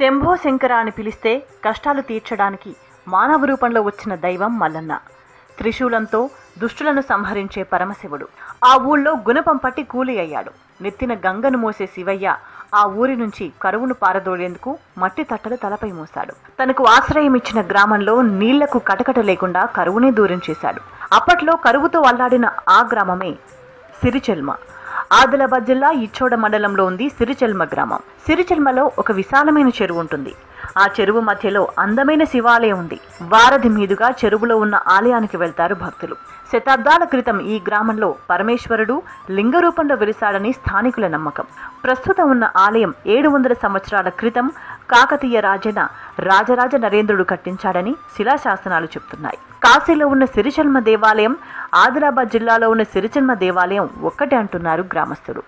శంభో శంకర అని పిలిస్తే కష్టాలు తీర్చడానికి మానవ రూపంలో వచ్చిన దైవం మల్లన్న త్రిశూలంతో దుష్టులను సంహరించే పరమశివుడు ఆ ఊళ్ళో గుణపం పట్టి కూలి అయ్యాడు నెత్తిన గంగను మోసే శివయ్య ఆ ఊరి నుంచి కరువును పారదోడేందుకు మట్టి తట్టలు తలపై మోశాడు తనకు ఆశ్రయం ఇచ్చిన గ్రామంలో నీళ్లకు కటకట లేకుండా కరువునే దూరం చేశాడు అప్పట్లో కరువుతో అల్లాడిన ఆ గ్రామమే సిరిచెల్మ ఆదిలాబాద్ జిల్లా ఇచ్చోడ మండలంలో ఉంది సిరిచెల్మ గ్రామం సిరిచెల్మలో ఒక విశాలమైన చెరువు ఉంటుంది ఆ చెరువు మధ్యలో అందమైన శివాలయం ఉంది వారధి మీదుగా చెరువులో ఉన్న ఆలయానికి వెళ్తారు భక్తులు శతాబ్దాల క్రితం ఈ గ్రామంలో పరమేశ్వరుడు లింగ రూపంలో వెలిసాడని స్థానికుల నమ్మకం ప్రస్తుతం ఉన్న ఆలయం ఏడు వందల సంవత్సరాల క్రితం కాకతీయ రాజైన రాజరాజ నరేంద్రుడు కట్టించాడని శిలాశాసనాలు చెప్తున్నాయి కాశీలో ఉన్న సిరిచెల్మ దేవాలయం ఆదిలాబాద్ జిల్లాలో ఉన్న సిరిచెల్మ దేవాలయం ఒక్కటే అంటున్నారు గ్రామస్తులు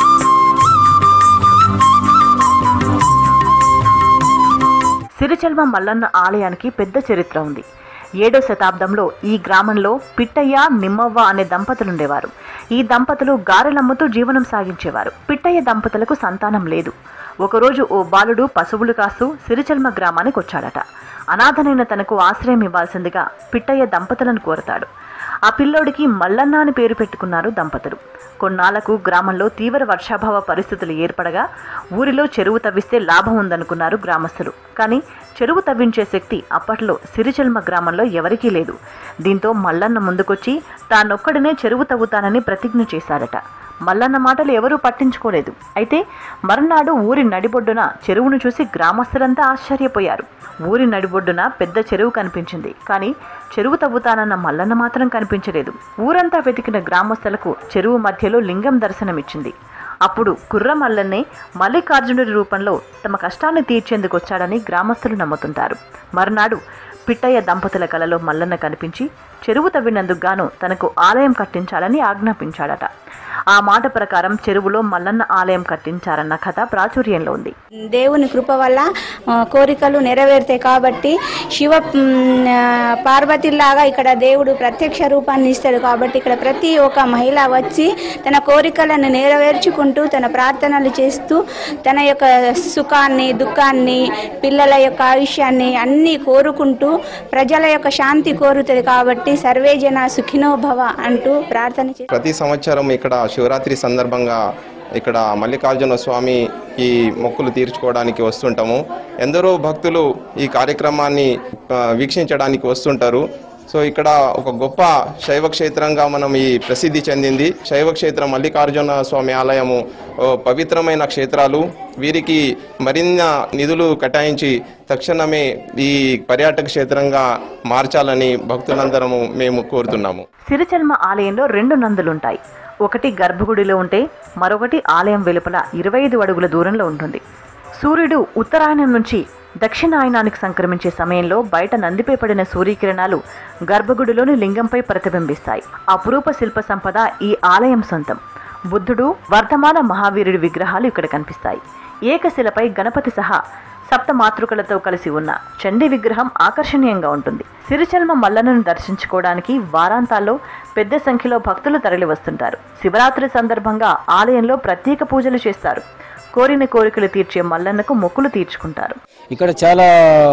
సిరిచెల్మ మల్లన్న ఆలయానికి పెద్ద చరిత్ర ఉంది ఏడో శతాబ్దంలో ఈ గ్రామంలో పిట్టయ్య నిమ్మవ్వ అనే దంపతులుండేవారు ఈ దంపతులు గారెలమ్ముతూ జీవనం సాగించేవారు పిట్టయ్య దంపతులకు సంతానం లేదు ఒకరోజు ఓ బాలుడు పశువులు కాస్తూ సిరిచెల్మ గ్రామానికి వచ్చాడట అనాథనైన తనకు ఆశ్రయం ఇవ్వాల్సిందిగా పిట్టయ్య దంపతులను కోరతాడు ఆ పిల్లోడికి మల్లన్న అని పేరు పెట్టుకున్నారు దంపతులు కొన్నాళ్లకు గ్రామంలో తీవ్ర వర్షాభావ పరిస్థితులు ఏర్పడగా ఊరిలో చెరువు తవ్విస్తే లాభం ఉందనుకున్నారు గ్రామస్తులు కానీ చెరువు తవ్వించే శక్తి అప్పట్లో సిరిచెల్మ గ్రామంలో ఎవరికీ లేదు దీంతో మల్లన్న ముందుకొచ్చి తానొక్కడినే చెరువు తవ్వుతానని ప్రతిజ్ఞ చేశాడట మల్లన్న మాటలు ఎవరూ పట్టించుకోలేదు అయితే మరునాడు ఊరి నడిబొడ్డున చెరువును చూసి గ్రామస్తులంతా ఆశ్చర్యపోయారు ఊరి నడిబొడ్డున పెద్ద చెరువు కనిపించింది కానీ చెరువు తవ్వుతానన్న మల్లన్న మాత్రం కనిపించలేదు ఊరంతా వెతికిన గ్రామస్తులకు చెరువు మధ్యలో లింగం దర్శనమిచ్చింది అప్పుడు కుర్ర మల్లన్నే మల్లికార్జునుడి రూపంలో తమ కష్టాన్ని తీర్చేందుకు వచ్చాడని గ్రామస్తులు నమ్ముతుంటారు మరునాడు పిట్టయ్య దంపతుల కలలో మల్లన్న కనిపించి చెరువు తవ్వినందుకు గాను తనకు ఆలయం కట్టించాలని ఆజ్ఞాపించాడట ఆ మాట ప్రకారం చెరువులో మల్లన్న ఆలయం కట్టించారన్న కథ ప్రాచుర్యంలో ఉంది దేవుని కృప వల్ల ఆ, కోరికలు నెరవేరుతాయి కాబట్టి శివ మ్, ఆ, పార్వతిలాగా ఇక్కడ దేవుడు ప్రత్యక్ష రూపాన్ని ఇస్తాడు కాబట్టి ఇక్కడ ప్రతి ఒక్క మహిళ వచ్చి తన కోరికలను నెరవేర్చుకుంటూ తన ప్రార్థనలు చేస్తూ తన యొక్క సుఖాన్ని దుఃఖాన్ని పిల్లల యొక్క ఆయుష్యాన్ని అన్నీ కోరుకుంటూ ప్రజల యొక్క శాంతి కోరుతుంది కాబట్టి సర్వే జన సుఖినో భవ అంటూ ప్రార్థన చేస్తారు ప్రతి సంవత్సరం ఇక్కడ శివరాత్రి సందర్భంగా ఇక్కడ మల్లికార్జున స్వామి ఈ మొక్కులు తీర్చుకోవడానికి వస్తుంటాము ఎందరో భక్తులు ఈ కార్యక్రమాన్ని ఆ, వీక్షించడానికి వస్తుంటారు సో ఇక్కడ ఒక గొప్ప శైవ క్షేత్రంగా మనం ఈ ప్రసిద్ధి చెందింది శైవ క్షేత్రం మల్లికార్జున స్వామి ఆలయము ఓ పవిత్రమైన క్షేత్రాలు వీరికి మరిన్న నిధులు కేటాయించి తక్షణమే ఈ పర్యాటక క్షేత్రంగా మార్చాలని భక్తులందరము మేము కోరుతున్నాము సిరిచెల్మ ఆలయంలో రెండు నందులుంటాయి ఒకటి గర్భగుడిలో ఉంటే మరొకటి ఆలయం వెలుపల ఇరవై ఐదు అడుగుల దూరంలో ఉంటుంది సూర్యుడు ఉత్తరాయణం నుంచి దక్షిణాయనానికి సంక్రమించే సమయంలో బయట నందిపై పడిన సూర్యకిరణాలు గర్భగుడిలోని లింగంపై ప్రతిబింబిస్తాయి అపురూప శిల్ప సంపద ఈ ఆలయం సొంతం బుద్ధుడు వర్ధమాన మహావీరుడి విగ్రహాలు ఇక్కడ కనిపిస్తాయి ఏకశిలపై గణపతి సహా సప్త మాతృకలతో కలిసి ఉన్న చండీ విగ్రహం ఆకర్షణీయంగా ఉంటుంది సిరిచెల్మ మల్లన్నను దర్శించుకోవడానికి వారాంతాల్లో పెద్ద సంఖ్యలో భక్తులు తరలి వస్తుంటారు శివరాత్రి సందర్భంగా ఆలయంలో ప్రత్యేక పూజలు చేస్తారు కోరిన కోరికలు తీర్చే మల్లన్నకు మొక్కులు తీర్చుకుంటారు ఇక్కడ చాలా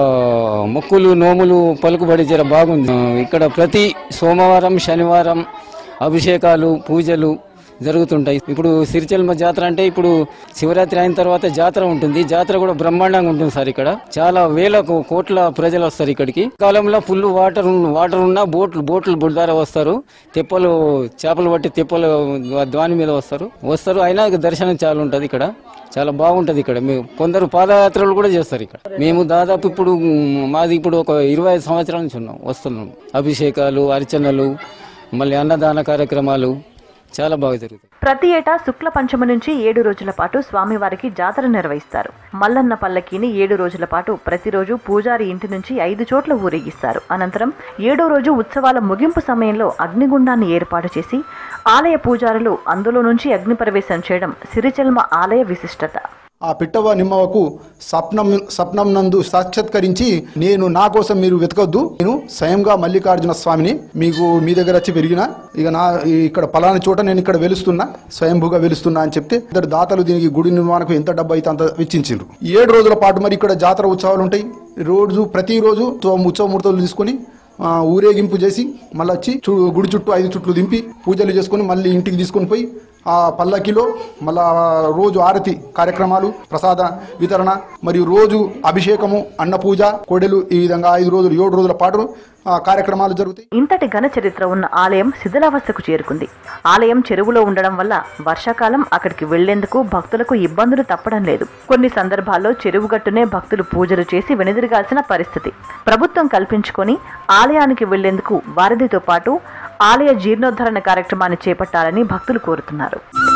మొక్కులు నోములు పలుకుబడి జర బాగుంది ఇక్కడ ప్రతి సోమవారం శనివారం అభిషేకాలు పూజలు జరుగుతుంటాయి ఇప్పుడు సిరిచెల్మ జాతర అంటే ఇప్పుడు శివరాత్రి అయిన తర్వాత జాతర ఉంటుంది జాతర కూడా బ్రహ్మాండంగా ఉంటుంది సార్ ఇక్కడ చాలా వేల కో- కోట్ల ప్రజలు వస్తారు ఇక్కడికి కాలంలో ఫుల్ వాటర్ ఉన్న- వాటర్ ఉన్న బోట్లు బోట్లు బుడ్దార వస్తారు తెప్పలు చేపలు పట్టి తెప్పలు ద్వాని మీద వస్తారు వస్తారు అయినా ఇక దర్శనం చాలా ఉంటది ఇక్కడ చాలా బాగుంటది ఇక్కడ మేము కొందరు పాదయాత్రలు కూడా చేస్తారు ఇక్కడ మేము దాదాపు ఇప్పుడు మ్, మాది ఇప్పుడు ఒక ఇరవై ఐదు సంవత్సరాల నుంచి ఉన్నాం వస్తున్నాం అభిషేకాలు అర్చనలు మళ్ళీ అన్నదాన కార్యక్రమాలు చాలా బాగా జరుగుతాయి ప్రతి ఏటా శుక్ల పంచమి నుంచి ఏడు రోజుల పాటు స్వామివారికి జాతర నిర్వహిస్తారు మల్లన్న పల్లకీని ఏడు రోజుల పాటు ప్రతిరోజు పూజారి ఇంటి నుంచి ఐదు చోట్ల ఊరేగిస్తారు అనంతరం ఏడో రోజు ఉత్సవాల ముగింపు సమయంలో అగ్నిగుండాన్ని ఏర్పాటు చేసి ఆలయ పూజారులు అందులో నుంచి అగ్ని ప్రవేశం చేయడం సిరిచెల్మ ఆలయ విశిష్టత ఆ పిట్టవ నిమ్మవకు స్వప్నం స్వప్నం నందు సాక్షాత్కరించి నేను నా కోసం మీరు వెతకొద్దు నేను స్వయంగా మల్లికార్జున స్వామిని మీకు మీ దగ్గర వచ్చి పెరిగిన ఇక నా ఇక్కడ పలానా చోట నేను ఇక్కడ వెలుస్తున్నా స్వయంభూగా వెలుస్తున్నా అని చెప్తే ఇద్దరు దాతలు దీనికి గుడి నిర్మాణకు ఎంత డబ్బు అయితే అంత వెచ్చించారు ఏడు రోజుల పాటు మరి ఇక్కడ జాతర ఉత్సవాలు ఉంటాయి రోజు ప్రతిరోజు ఉత్సవ- ఉత్సవ మూర్తులు తీసుకొని ఆ, ఊరేగింపు చేసి మళ్ళీ వచ్చి చు గుడి చుట్టూ ఐదు చుట్లు దింపి పూజలు చేసుకొని మళ్ళీ ఇంటికి తీసుకొని పోయి ఆ పల్లకిలో మళ్ళా రోజు ఆరతి కార్యక్రమాలు ప్రసాద వితరణ మరియు రోజు అభిషేకము అన్న పూజ కోడెలు ఈ విధంగా ఐదు రోజులు ఏడు రోజుల పాటు ఆ, కార్యక్రమాలు జరుగుతాయి ఇంతటి ఘన చరిత్ర ఉన్న ఆలయం శిథిలావస్థకు చేరుకుంది ఆలయం చెరువులో ఉండడం వల్ల వర్షాకాలం అక్కడికి వెళ్లేందుకు భక్తులకు ఇబ్బందులు తప్పడం లేదు కొన్ని సందర్భాల్లో చెరువు గట్టునే భక్తులు పూజలు చేసి వెనుదిరగాల్సిన పరిస్థితి ప్రభుత్వం కల్పించుకొని ఆలయానికి వెళ్లేందుకు వారధితో పాటు ఆలయ జీర్ణోద్ధరణ కార్యక్రమాన్ని చేపట్టాలని భక్తులు కోరుతున్నారు